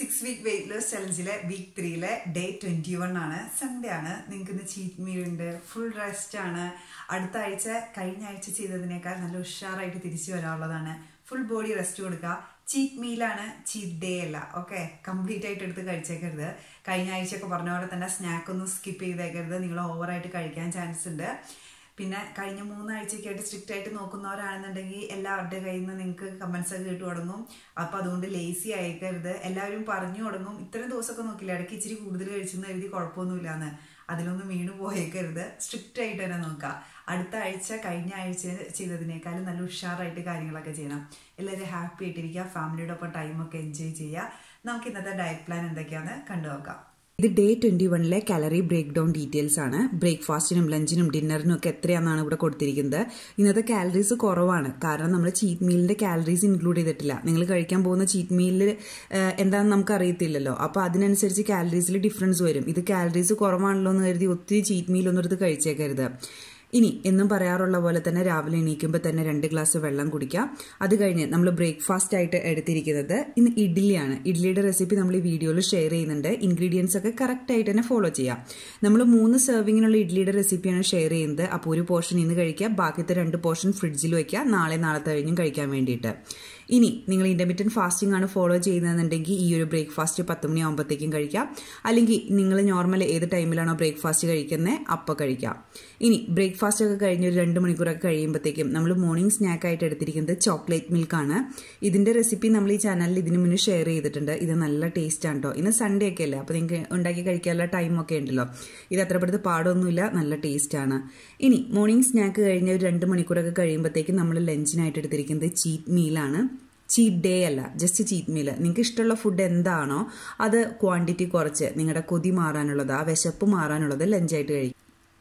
six week weight loss ചലഞ്ചിലെ week ത്രീയിലെ day twenty one ആണ് സൺഡേ ആണ് നിങ്ങൾക്ക് ഇന്ന് ചീറ്റ് മീൽ ഉണ്ട് ഫുൾ റെസ്റ്റ് ആണ് അടുത്ത ആഴ്ച കഴിഞ്ഞ ആഴ്ച ചെയ്തതിനേക്കാൾ നല്ല ഉഷാറായിട്ട് തിരിച്ചു വരാനുള്ളതാണ് ഫുൾ ബോഡി റെസ്റ്റ് കൊടുക്കുക ചീറ്റ് മീലാണ് ചീറ്റ് ഡേ അല്ല ഓക്കെ കംപ്ലീറ്റ് ആയിട്ട് എടുത്ത് കഴിച്ചേക്കരുത് കഴിഞ്ഞ ആഴ്ചയൊക്കെ പറഞ്ഞ പോലെ തന്നെ സ്നാക്ക് ഒന്നും സ്കിപ്പ് ചെയ്തേക്കരുത് നിങ്ങൾ ഓവറായിട്ട് കഴിക്കാൻ ചാൻസ് ഉണ്ട് പിന്നെ കഴിഞ്ഞ മൂന്നാഴ്ചയൊക്കെയായിട്ട് സ്ട്രിക്റ്റ് ആയിട്ട് നോക്കുന്നവരാണെന്നുണ്ടെങ്കിൽ എല്ലാവരുടെ കയ്യിൽ നിന്ന് നിങ്ങൾക്ക് കമൻസ് ഒക്കെ കേട്ടു തുടങ്ങും അപ്പം അതുകൊണ്ട് ലേസി അയക്കരുത് എല്ലാവരും പറഞ്ഞു തുടങ്ങും ഇത്രയും ദിവസമൊക്കെ നോക്കില്ല ഇടയ്ക്ക് ഇച്ചിരി കൂടുതൽ കഴിച്ചെന്ന് എഴുതി കുഴപ്പമൊന്നുമില്ലാന്ന് അതിലൊന്നും വീണ് പോയേക്കരുത് സ്ട്രിക്റ്റ് ആയിട്ട് തന്നെ നോക്കുക അടുത്ത ആഴ്ച കഴിഞ്ഞ ആഴ്ച ചെയ്തതിനേക്കാളും നല്ല ഉഷാറായിട്ട് കാര്യങ്ങളൊക്കെ ചെയ്യണം എല്ലാവരും ഹാപ്പി ആയിട്ടിരിക്കുക ഫാമിലിയുടെ ഒപ്പം ടൈമൊക്കെ എൻജോയ് ചെയ്യുക നമുക്ക് ഇന്നത്തെ ഡയറ്റ് പ്ലാൻ എന്തൊക്കെയാണെന്ന് കണ്ടുനോക്കാം ഇത് ഡേ ട്വന്റി വണ്ണിലെ കാലറി ബ്രേക്ക് ഡൗൺ ഡീറ്റെയിൽസ് ആണ് ബ്രേക്ക്ഫാസ്റ്റിനും ലഞ്ചിനും ഡിന്നറിനും ഒക്കെ എത്രയാണെന്നാണ് ഇവിടെ കൊടുത്തിരിക്കുന്നത് ഇന്നത്തെ കാലറീസ് കുറവാണ് കാരണം നമ്മൾ ചീറ്റ് മീലിന്റെ കാലറീസ് ഇൻക്ലൂഡ് ചെയ്തിട്ടില്ല നിങ്ങൾ കഴിക്കാൻ പോകുന്ന ചീറ്റ് മീലിൽ എന്താണെന്ന് നമുക്ക് അറിയത്തില്ലല്ലോ അപ്പോൾ അതിനനുസരിച്ച് കാലറീസിൽ ഡിഫറൻസ് വരും ഇത് കാലറീസ് കുറവാണല്ലോ എന്ന് കരുതി ഒത്തിരി ചീറ്റ് മീൽ ഒന്നും എടുത്ത് കഴിച്ചേക്കരുത് ഇനി എന്നും പറയാറുള്ള പോലെ തന്നെ രാവിലെ എണീക്കുമ്പോൾ തന്നെ രണ്ട് ഗ്ലാസ് വെള്ളം കുടിക്കാം അത് കഴിഞ്ഞ് നമ്മൾ ബ്രേക്ക്ഫാസ്റ്റ് ആയിട്ട് എടുത്തിരിക്കുന്നത് ഇന്ന് ഇഡ്ഡലിയാണ് ഇഡ്ഡലിയുടെ റെസിപ്പി നമ്മൾ ഈ വീഡിയോയിൽ ഷെയർ ചെയ്യുന്നുണ്ട് ഇൻഗ്രീഡിയൻസ് ഒക്കെ കറക്റ്റ് ആയിട്ട് തന്നെ ഫോളോ ചെയ്യാം നമ്മൾ മൂന്ന് സെർവിങ്ങിനുള്ള ഇഡ്ഡലിയുടെ റെസിപ്പിയാണ് ഷെയർ ചെയ്യുന്നത് അപ്പോൾ ഒരു പോർഷൻ ഇന്ന് കഴിക്കുക ബാക്കിത്തെ രണ്ട് പോർഷൻ ഫ്രിഡ്ജിൽ വയ്ക്കുക നാളെ നാളത്തെ കഴിഞ്ഞും കഴിക്കാൻ വേണ്ടിയിട്ട് ഇനി നിങ്ങൾ ഇന്റർമീഡിയറ്റ് ഫാസ്റ്റിംഗ് ആണ് ഫോളോ ചെയ്യുന്നതെന്നുണ്ടെങ്കിൽ ഈ ഒരു ബ്രേക്ക്ഫാസ്റ്റ് പത്ത് മണി ആകുമ്പോഴത്തേക്കും കഴിക്കാം അല്ലെങ്കിൽ നിങ്ങൾ നോർമൽ ഏത് ടൈമിലാണോ ബ്രേക്ക്ഫാസ്റ്റ് കഴിക്കുന്നത് അപ്പോൾ കഴിക്കാം ഇനി ബ്രേക്ക്ഫാസ്റ്റ് ഒക്കെ കഴിഞ്ഞ് ഒരു രണ്ട് മണിക്കൂറൊക്കെ കഴിയുമ്പോഴത്തേക്കും നമ്മൾ മോർണിംഗ് സ്നാക്ക് ആയിട്ട് എടുത്തിരിക്കുന്നത് ചോക്ലേറ്റ് മിൽക്കാണ് ഇതിന്റെ റെസിപ്പി നമ്മൾ ഈ ചാനലിൽ ഇതിനു മുന്നേ ഷെയർ ചെയ്തിട്ടുണ്ട് ഇത് നല്ല ടേസ്റ്റ് ആണ് കേട്ടോ ഇന്ന് സൺഡേ ഒക്കെ അല്ലേ അപ്പോൾ നിങ്ങൾക്ക് ഉണ്ടാക്കി കഴിക്കാനുള്ള ടൈം ഒക്കെ ഉണ്ടല്ലോ ഇത് അത്ര പെടുത്ത് പാടൊന്നുമില്ല നല്ല ടേസ്റ്റ് ആണ് ഇനി മോർണിംഗ് സ്നാക്ക് കഴിഞ്ഞ് ഒരു രണ്ട് മണിക്കൂറൊക്കെ കഴിയുമ്പോഴത്തേക്കും നമ്മൾ ലഞ്ചിനായിട്ട് എടുത്തിരിക്കുന്നത് ചീറ്റ് മീലാണ് ചീറ്റ് ഡേ അല്ല ജസ്റ്റ് ചീറ്റ് മീൽ നിങ്ങൾക്ക് ഇഷ്ടമുള്ള ഫുഡ് എന്താണോ അത് ക്വാണ്ടിറ്റി കുറച്ച് നിങ്ങളുടെ കൊതി മാറാനുള്ളത് ആ വിശപ്പ് മാറാനുള്ളത് ലഞ്ചായിട്ട് കഴിക്കും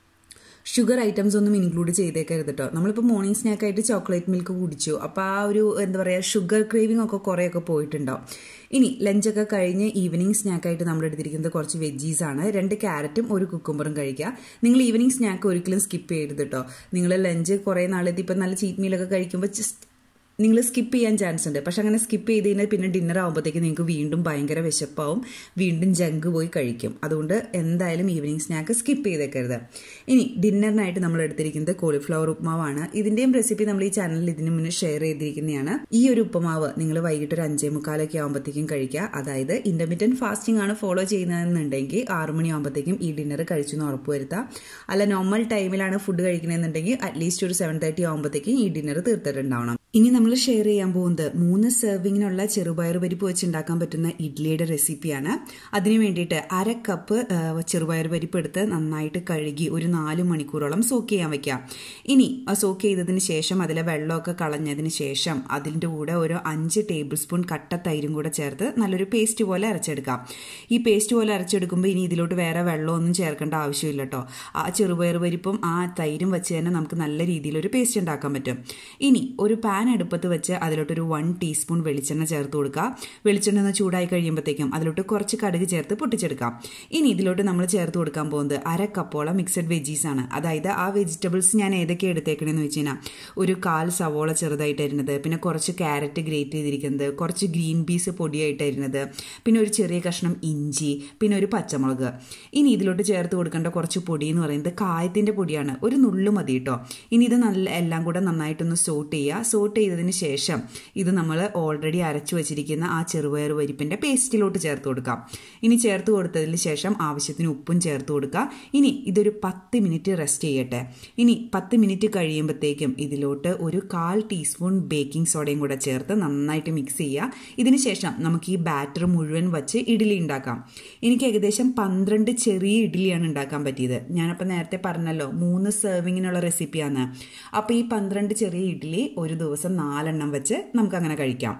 ഷുഗർ ഐറ്റംസ് ഒന്നും ഇൻക്ലൂഡ് ചെയ്തേക്കരുത് കേട്ടോ നമ്മളിപ്പോൾ മോർണിംഗ് സ്നാക്ക് ആയിട്ട് ചോക്ലേറ്റ് മിൽക്ക് കുടിച്ചു അപ്പോൾ ആ ഒരു എന്താ പറയുക ഷുഗർ ക്രേവിംഗ് ഒക്കെ കുറേയൊക്കെ പോയിട്ടുണ്ടാവും ഇനി ലഞ്ചൊക്കെ കഴിഞ്ഞ് ഈവനിങ് സ്നാക്കായിട്ട് നമ്മൾ എടുത്തിരിക്കുന്നത് കുറച്ച് വെജീസ് ആണ് രണ്ട് ക്യാരറ്റും ഒരു കുക്കുംബറും കഴിക്കുക നിങ്ങൾ ഈവനിങ് സ്നാക്ക് ഒരിക്കലും സ്കിപ്പ് ചെയ്യരുത് കേട്ടോ നിങ്ങൾ ലഞ്ച് കുറേ നാളെത്തി ഇപ്പം നല്ല ചീറ്റ് മീലൊക്കെ കഴിക്കുമ്പോൾ ജസ്റ്റ് നിങ്ങൾ സ്കിപ്പ് ചെയ്യാൻ ചാൻസ് ഉണ്ട് പക്ഷെ അങ്ങനെ സ്കിപ്പ് ചെയ്ത് കഴിഞ്ഞാൽ പിന്നെ ഡിന്നർ ആകുമ്പോഴത്തേക്ക് നിങ്ങൾക്ക് വീണ്ടും ഭയങ്കര വിശപ്പാവും വീണ്ടും ജങ്ക് പോയി കഴിക്കും അതുകൊണ്ട് എന്തായാലും ഈവനിങ് സ്നാക്ക് സ്കിപ്പ് ചെയ്തേക്കരുത് ഇനി ഡിന്നറിനായിട്ട് നമ്മൾ എടുത്തിരിക്കുന്നത് കോളിഫ്ലവർ ഉപ്മാവാണ് ഇതിന്റെയും റെസിപ്പി നമ്മൾ ഈ ചാനലിൽ ഇതിനു മുന്നേ ഷെയർ ചെയ്തിരിക്കുന്നതാണ് ഈ ഒരു ഉപ്പുമാവ് നിങ്ങൾ വൈകിട്ട് ഒരു അഞ്ചേ മുക്കാലൊക്കെ ആകുമ്പോഴത്തേക്കും കഴിക്കുക അതായത് ഇന്റർമീഡിയറ്റ് ഫാസ്റ്റിംഗ് ആണ് ഫോളോ ചെയ്യുന്നതെന്നുണ്ടെങ്കിൽ ആറു മണി ആകുമ്പോഴത്തേക്കും ഈ ഡിന്നർ കഴിച്ചു എന്ന് ഉറപ്പുവരുത്താം അല്ല നോർമൽ ടൈമിലാണ് ഫുഡ് കഴിക്കണമെന്നുണ്ടെങ്കിൽ അറ്റ്ലീസ്റ്റ് ഒരു സെവൻ തേർട്ടി ആകുമ്പോഴത്തേക്കും ഈ ഡിന്നർ തീർത്തിട്ടുണ്ടാവണം ഇനി നമ്മൾ ഷെയർ ചെയ്യാൻ പോകുന്നത് മൂന്ന് സെർവിങ്ങിനുള്ള ചെറുപയർ പരിപ്പ് വെച്ച് ഉണ്ടാക്കാൻ പറ്റുന്ന ഇഡ്ലിയുടെ റെസിപ്പിയാണ് അതിനു വേണ്ടിയിട്ട് അര കപ്പ് ചെറുപയർ പരിപ്പ് എടുത്ത് നന്നായിട്ട് കഴുകി ഒരു നാല് മണിക്കൂറോളം സോക്ക് ചെയ്യാൻ വെക്കാം ഇനി സോക്ക് ചെയ്തതിന് ശേഷം അതിലെ വെള്ളമൊക്കെ കളഞ്ഞതിന് ശേഷം അതിൻ്റെ കൂടെ ഒരു അഞ്ച് ടേബിൾ സ്പൂൺ കട്ട തൈരും കൂടെ ചേർത്ത് നല്ലൊരു പേസ്റ്റ് പോലെ അരച്ചെടുക്കാം ഈ പേസ്റ്റ് പോലെ അരച്ചെടുക്കുമ്പോൾ ഇനി ഇതിലോട്ട് വേറെ വെള്ളമൊന്നും ചേർക്കേണ്ട ആവശ്യമില്ല കേട്ടോ ആ ചെറുപയർ പരിപ്പും ആ തൈരും വെച്ച് തന്നെ നമുക്ക് നല്ല രീതിയിൽ ഒരു പേസ്റ്റ് ഉണ്ടാക്കാൻ പറ്റും ഇനി ഒരു പാൻ പാൻ അടുപ്പത്ത് വെച്ച് അതിലോട്ടൊരു വൺ ടീസ്പൂൺ വെളിച്ചെണ്ണ ചേർത്ത് കൊടുക്കുക വെളിച്ചെണ്ണ ഒന്ന് ചൂടായി കഴിയുമ്പോഴത്തേക്കും അതിലോട്ട് കുറച്ച് കടുക് ചേർത്ത് പൊട്ടിച്ചെടുക്കാം ഇനി ഇതിലോട്ട് നമ്മൾ ചേർത്ത് കൊടുക്കാൻ പോകുന്നത് അര കപ്പോളം മിക്സഡ് വെജീസ് ആണ് അതായത് ആ വെജിറ്റബിൾസ് ഞാൻ ഏതൊക്കെ എടുത്തേക്കണെന്ന് വെച്ച് കഴിഞ്ഞാൽ ഒരു കാൽ സവോള ചെറുതായിട്ട് അരിഞ്ഞത് പിന്നെ കുറച്ച് ക്യാരറ്റ് ഗ്രേറ്റ് ചെയ്തിരിക്കുന്നത് കുറച്ച് ഗ്രീൻ പീസ് പൊടിയായിട്ട് അരിഞ്ഞത് പിന്നെ ഒരു ചെറിയ കഷ്ണം ഇഞ്ചി പിന്നെ ഒരു പച്ചമുളക് ഇനി ഇതിലോട്ട് ചേർത്ത് കൊടുക്കേണ്ട കുറച്ച് പൊടി എന്ന് പറയുന്നത് കായത്തിന്റെ പൊടിയാണ് ഒരു നുള്ളു മതി കേട്ടോ ഇനി ഇത് നല്ല എല്ലാം കൂടെ നന്നായിട്ടൊന്ന് സോട്ട് ചെയ്യുക സോട്ട് ചെയ്തതിന് ശേഷം ഇത് നമ്മൾ ഓൾറെഡി അരച്ചു വെച്ചിരിക്കുന്ന ആ ചെറുപയർ പരിപ്പിന്റെ പേസ്റ്റിലോട്ട് ചേർത്ത് കൊടുക്കാം ഇനി ചേർത്ത് കൊടുത്തതിന് ശേഷം ആവശ്യത്തിന് ഉപ്പും ചേർത്ത് കൊടുക്കുക ഇനി ഇതൊരു പത്ത് മിനിറ്റ് റെസ്റ്റ് ചെയ്യട്ടെ ഇനി പത്ത് മിനിറ്റ് കഴിയുമ്പോഴത്തേക്കും ഇതിലോട്ട് ഒരു കാൽ ടീസ്പൂൺ ബേക്കിംഗ് സോഡയും കൂടെ ചേർത്ത് നന്നായിട്ട് മിക്സ് ചെയ്യുക ഇതിന് ശേഷം നമുക്ക് ഈ ബാറ്റർ മുഴുവൻ വച്ച് ഇഡ്ഡലി ഉണ്ടാക്കാം എനിക്ക് ഏകദേശം പന്ത്രണ്ട് ചെറിയ ഇഡ്ഡലിയാണ് ഉണ്ടാക്കാൻ പറ്റിയത് ഞാനപ്പോൾ നേരത്തെ പറഞ്ഞല്ലോ മൂന്ന് സെർവിങ്ങിനുള്ള റെസിപ്പിയാണ് അപ്പോൾ ഈ പന്ത്രണ്ട് ചെറിയ ഇഡ്ഡലി ഒരു ദിവസം നാലെണ്ണം വെച്ച് നമുക്ക് അങ്ങനെ കഴിക്കാം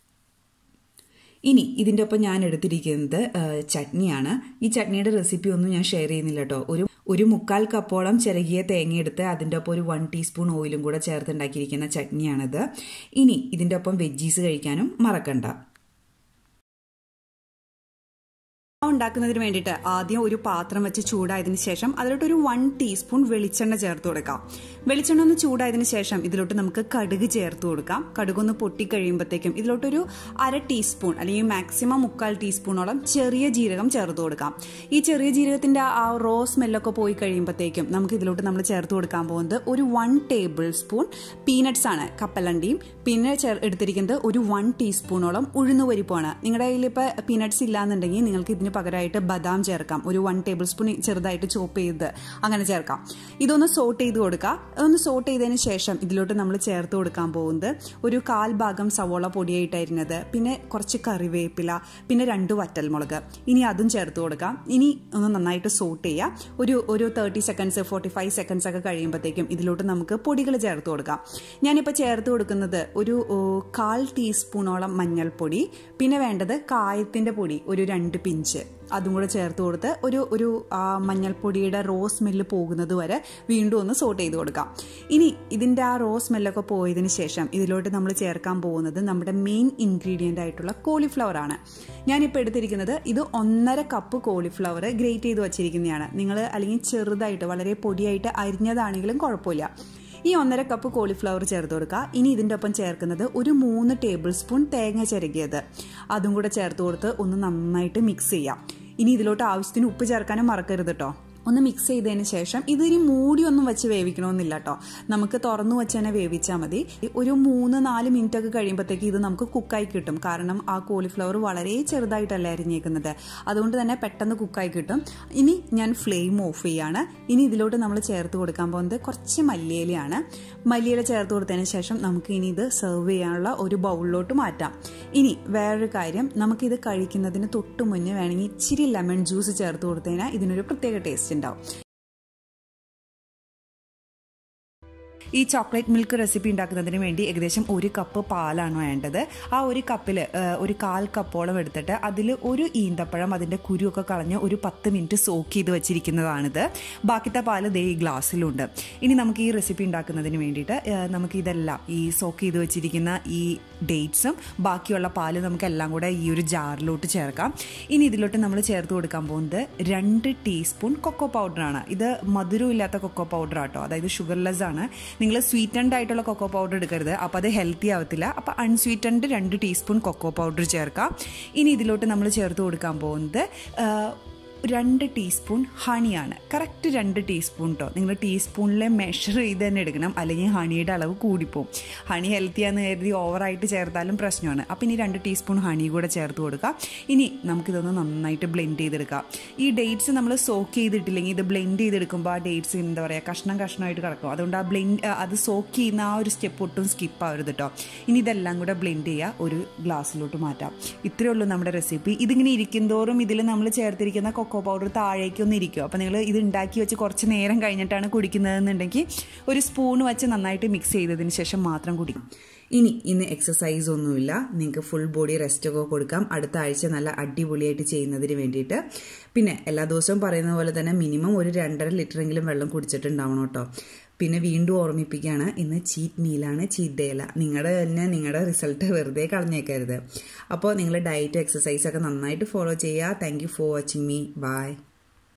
ഇനി ഇതിൻ്റെ ഒപ്പം ഞാൻ എടുത്തിരിക്കുന്നത് ചട്നിയാണ് ഈ ചട്നിയുടെ റെസിപ്പി ഒന്നും ഞാൻ ഷെയർ ചെയ്യുന്നില്ല കേട്ടോ ഒരു ഒരു മുക്കാൽ കപ്പോളം ചിരകിയ തേങ്ങ എടുത്ത് അതിൻ്റെ ഒപ്പം ഒരു വൺ ടീസ്പൂൺ ഓയിലും കൂടെ ചേർത്ത് ഉണ്ടാക്കിയിരിക്കുന്ന ചട്നിയാണിത് ഇനി ഇതിൻ്റെ ഒപ്പം വെജീസ് കഴിക്കാനും മറക്കണ്ട ഉണ്ടാക്കുന്നതിന് വേണ്ടിയിട്ട് ആദ്യം ഒരു പാത്രം വെച്ച് ചൂടായതിനു ശേഷം അതിലോട്ട് ഒരു വൺ ടീസ്പൂൺ വെളിച്ചെണ്ണ ചേർത്ത് കൊടുക്കാം വെളിച്ചെണ്ണ ഒന്ന് ചൂടായതിനു ശേഷം ഇതിലോട്ട് നമുക്ക് കടുക് ചേർത്ത് കൊടുക്കാം കടുക് ഒന്ന് പൊട്ടിക്കഴിയുമ്പോഴത്തേക്കും ഇതിലോട്ടൊരു അര ടീസ്പൂൺ അല്ലെങ്കിൽ മാക്സിമം മുക്കാൽ ടീസ്പൂണോളം ചെറിയ ജീരകം ചേർത്ത് കൊടുക്കാം ഈ ചെറിയ ജീരകത്തിന്റെ ആ റോ സ്മെല്ലൊക്കെ പോയി കഴിയുമ്പോഴത്തേക്കും നമുക്ക് ഇതിലോട്ട് നമ്മൾ ചേർത്ത് കൊടുക്കാൻ പോകുന്നത് ഒരു വൺ ടേബിൾ സ്പൂൺ പീനട്സ് ആണ് കപ്പലണ്ടിയും പിന്നെ ചേർ എടുത്തിരിക്കുന്നത് ഒരു വൺ ടീസ്പൂണോളം ഉഴുന്നുപരിപ്പാണ് നിങ്ങളുടെ കയ്യിൽ ഇപ്പോൾ പീനട്സ് ഇല്ലാന്നുണ്ടെങ്കിൽ നിങ്ങൾക്ക് ഇതിന് പകരമായിട്ട് ബദാം ചേർക്കാം ഒരു വൺ ടേബിൾ സ്പൂൺ ചെറുതായിട്ട് ചോപ്പ് ചെയ്ത് അങ്ങനെ ചേർക്കാം ഇതൊന്ന് സോട്ട് ചെയ്ത് കൊടുക്കുക ഒന്ന് സോട്ട് ചെയ്തതിന് ശേഷം ഇതിലോട്ട് നമ്മൾ ചേർത്ത് കൊടുക്കാൻ പോകുന്നത് ഒരു കാൽ ഭാഗം സവോള പൊടിയായിട്ടായിരുന്നത് പിന്നെ കുറച്ച് കറിവേപ്പില പിന്നെ രണ്ട് വറ്റൽമുളക് ഇനി അതും ചേർത്ത് കൊടുക്കാം ഇനി ഒന്ന് നന്നായിട്ട് സോട്ട് ചെയ്യുക ഒരു ഒരു thirty seconds forty five seconds ഒക്കെ കഴിയുമ്പോഴത്തേക്കും ഇതിലോട്ട് നമുക്ക് പൊടികൾ ചേർത്ത് കൊടുക്കാം ഞാനിപ്പോൾ ചേർത്ത് കൊടുക്കുന്നത് ഒരു കാൽ ടീസ്പൂണോളം മഞ്ഞൾപ്പൊടി പിന്നെ വേണ്ടത് കായത്തിൻ്റെ പൊടി ഒരു രണ്ട് പിഞ്ച് അതും കൂടെ ചേർത്ത് കൊടുത്ത് ഒരു ഒരു മഞ്ഞൾപ്പൊടിയുടെ റോ സ്മെല്ല് പോകുന്നത് വരെ വീണ്ടും ഒന്ന് സോട്ട് ചെയ്ത് കൊടുക്കാം ഇനി ഇതിൻ്റെ ആ റോ സ്മെല്ലൊക്കെ പോയതിന് ശേഷം ഇതിലോട്ട് നമ്മൾ ചേർക്കാൻ പോകുന്നത് നമ്മുടെ മെയിൻ ഇൻഗ്രീഡിയൻ്റ് ആയിട്ടുള്ള കോളിഫ്ലവർ ആണ് ഞാനിപ്പോൾ എടുത്തിരിക്കുന്നത് ഇത് ഒന്നര കപ്പ് കോളിഫ്ലവർ ഗ്രേറ്റ് ചെയ്ത് വച്ചിരിക്കുന്നതാണ് നിങ്ങൾ അല്ലെങ്കിൽ ചെറുതായിട്ട് വളരെ പൊടിയായിട്ട് അരിഞ്ഞതാണെങ്കിലും കുഴപ്പമില്ല ഈ ഒന്നര കപ്പ് കോളിഫ്ലവർ ചേർത്ത് കൊടുക്കുക ഇനി ഇതിൻ്റെ ഒപ്പം ചേർക്കുന്നത് ഒരു മൂന്ന് ടേബിൾ സ്പൂൺ തേങ്ങ ചിരകിയത് അതും കൂടെ ചേർത്ത് കൊടുത്ത് ഒന്ന് നന്നായിട്ട് മിക്സ് ചെയ്യാം ഇനി ഇതിലോട്ട് ആവശ്യത്തിന് ഉപ്പ് ചേർക്കാനും മറക്കരുത് കേട്ടോ ഒന്ന് മിക്സ് ചെയ്തതിന് ശേഷം ഇതിനി മൂടിയൊന്നും വെച്ച് വേവിക്കണമെന്നില്ല കേട്ടോ നമുക്ക് തുറന്നു വെച്ച് തന്നെ വേവിച്ചാൽ മതി ഒരു മൂന്ന് നാല് മിനിറ്റ് ഒക്കെ കഴിയുമ്പോഴത്തേക്ക് ഇത് നമുക്ക് കുക്കായി കിട്ടും കാരണം ആ കോളിഫ്ലവർ വളരെ ചെറുതായിട്ടല്ല അരിഞ്ഞേക്കുന്നത് അതുകൊണ്ട് തന്നെ പെട്ടെന്ന് കുക്കായി കിട്ടും ഇനി ഞാൻ ഫ്ലെയിം ഓഫ് ചെയ്യാണ് ഇനി ഇതിലോട്ട് നമ്മൾ ചേർത്ത് കൊടുക്കാൻ പോകുന്നത് കുറച്ച് മല്ലിയിലയാണ് മല്ലിയില ചേർത്ത് കൊടുത്തതിന് ശേഷം നമുക്ക് ഇനി ഇത് സെർവ് ചെയ്യാനുള്ള ഒരു ബൗളിലോട്ട് മാറ്റാം ഇനി വേറൊരു കാര്യം നമുക്കിത് കഴിക്കുന്നതിന് തൊട്ട് മുന്നേ വേണമെങ്കിൽ ഇച്ചിരി ലെമൺ ജ്യൂസ് ചേർത്ത് കൊടുത്തതിനാൽ ഇതിനൊരു പ്രത്യേക ടേസ്റ്റ് ഉണ്ടാവും ഈ ചോക്ലേറ്റ് മിൽക്ക് റെസിപ്പി ഉണ്ടാക്കുന്നതിന് വേണ്ടി ഏകദേശം ഒരു കപ്പ് പാലാണ് വേണ്ടത് ആ ഒരു കപ്പിൽ ഒരു കാൽ കപ്പോളം എടുത്തിട്ട് അതിൽ ഒരു ഈന്തപ്പഴം അതിൻ്റെ കുരുവൊക്കെ കളഞ്ഞ് ഒരു പത്ത് മിനിറ്റ് സോക്ക് ചെയ്ത് വെച്ചിരിക്കുന്നതാണിത് ബാക്കിത്തെ പാല് ദേ ഈ ഗ്ലാസ്സിലുണ്ട് ഇനി നമുക്ക് ഈ റെസിപ്പി ഉണ്ടാക്കുന്നതിന് വേണ്ടിയിട്ട് നമുക്ക് ഇതെല്ലാം ഈ സോക്ക് ചെയ്ത് വെച്ചിരിക്കുന്ന ഈ ഡേറ്റ്സും ബാക്കിയുള്ള പാല് നമുക്ക് എല്ലാം കൂടെ ഈ ഒരു ജാറിലോട്ട് ചേർക്കാം ഇനി ഇതിലോട്ട് നമ്മൾ ചേർത്ത് കൊടുക്കാൻ പോകുന്നത് രണ്ട് ടീസ്പൂൺ കൊക്കോ പൗഡറാണ് ഇത് മധുരമില്ലാത്ത കൊക്കോ പൗഡർ ആട്ടോ അതായത് ഷുഗർലെസ് ആണ് നിങ്ങൾ സ്വീറ്റൻഡ് ആയിട്ടുള്ള കൊക്കോ പൗഡർ എടുക്കരുത് അപ്പോൾ അത് ഹെൽത്തി ആവത്തില്ല അപ്പോൾ അൺസ്വീറ്റൻഡ് രണ്ട് ടീസ്പൂൺ കൊക്കോ പൗഡർ ചേർക്കാം ഇനി ഇതിലോട്ട് നമ്മൾ ചേർത്ത് കൊടുക്കാൻ പോകുന്നത് രണ്ട് ടീസ്പൂൺ ഹണിയാണ് കറക്റ്റ് രണ്ട് ടീസ്പൂൺ കേട്ടോ നിങ്ങൾ ടീസ്പൂണിലെ മെഷർ ചെയ്ത് തന്നെ എടുക്കണം അല്ലെങ്കിൽ ഹണിയുടെ അളവ് കൂടിപ്പോവും ഹണി ഹെൽത്തിയാന്ന് കരുതി ഓവറായിട്ട് ചേർത്താലും പ്രശ്നമാണ് അപ്പം ഇനി രണ്ട് ടീസ്പൂൺ ഹണി കൂടെ ചേർത്ത് കൊടുക്കാം ഇനി നമുക്കിതൊന്ന് നന്നായിട്ട് ബ്ലെൻഡ് ചെയ്തെടുക്കാം ഈ ഡേറ്റ്സ് നമ്മൾ സോക്ക് ചെയ്തിട്ടില്ലെങ്കിൽ ഇത് ബ്ലെൻഡ് ചെയ്തെടുക്കുമ്പോൾ ആ ഡേറ്റ്സ് എന്താ പറയുക കഷ്ണം കഷ്ണമായിട്ട് കിടക്കും അതുകൊണ്ട് ആ ബ്ലെൻഡ് അത് സോക്ക് ചെയ്യുന്ന ആ ഒരു സ്റ്റെപ്പ് ഒട്ടും സ്കിപ്പ് ആവരുത് കേട്ടോ ഇനി ഇതെല്ലാം കൂടെ ബ്ലെൻഡ് ചെയ്യുക ഒരു ഗ്ലാസ്സിലോട്ട് മാറ്റാം ഇത്രയേ ഉള്ളൂ നമ്മുടെ റെസിപ്പി ഇതിങ്ങനെ ഇരിക്കുന്തോറും ഇതിൽ നമ്മൾ ചേർത്തിരിക്കുന്ന കൊക്കോ പൗഡർ താഴേക്കൊന്ന് ഇരിക്കും അപ്പോൾ നിങ്ങൾ ഇത് ഉണ്ടാക്കി വെച്ച് കുറച്ച് നേരം കഴിഞ്ഞിട്ടാണ് കുടിക്കുന്നതെന്നുണ്ടെങ്കിൽ ഒരു സ്പൂൺ വെച്ച് നന്നായിട്ട് മിക്സ് ചെയ്തതിന് ശേഷം മാത്രം കുടിക്കും ഇനി ഇന്ന് എക്സസൈസ് ഒന്നുമില്ല നിങ്ങൾക്ക് ഫുൾ ബോഡി റെസ്റ്റ് ഒക്കെ കൊടുക്കാം അടുത്ത ആഴ്ച നല്ല അടിപൊളിയായിട്ട് ചെയ്യുന്നതിന് വേണ്ടിയിട്ട് പിന്നെ എല്ലാ ദിവസവും പറയുന്ന പോലെ തന്നെ മിനിമം ഒരു രണ്ടര ലിറ്ററെങ്കിലും വെള്ളം കുടിച്ചിട്ടുണ്ടാവണം കേട്ടോ പിന്നെ വീണ്ടും ഓർമ്മിപ്പിക്കുകയാണ് ഇന്ന് ചീറ്റ് മീലാണ് ചീറ്റ് ഡേ അല്ല നിങ്ങളുടെ തന്നെ നിങ്ങളുടെ റിസൾട്ട് വെറുതെ കളഞ്ഞേക്കരുത് അപ്പോൾ നിങ്ങൾ ഡയറ്റ് എക്സസൈസ് ഒക്കെ നന്നായിട്ട് ഫോളോ ചെയ്യുക thank you for watching me by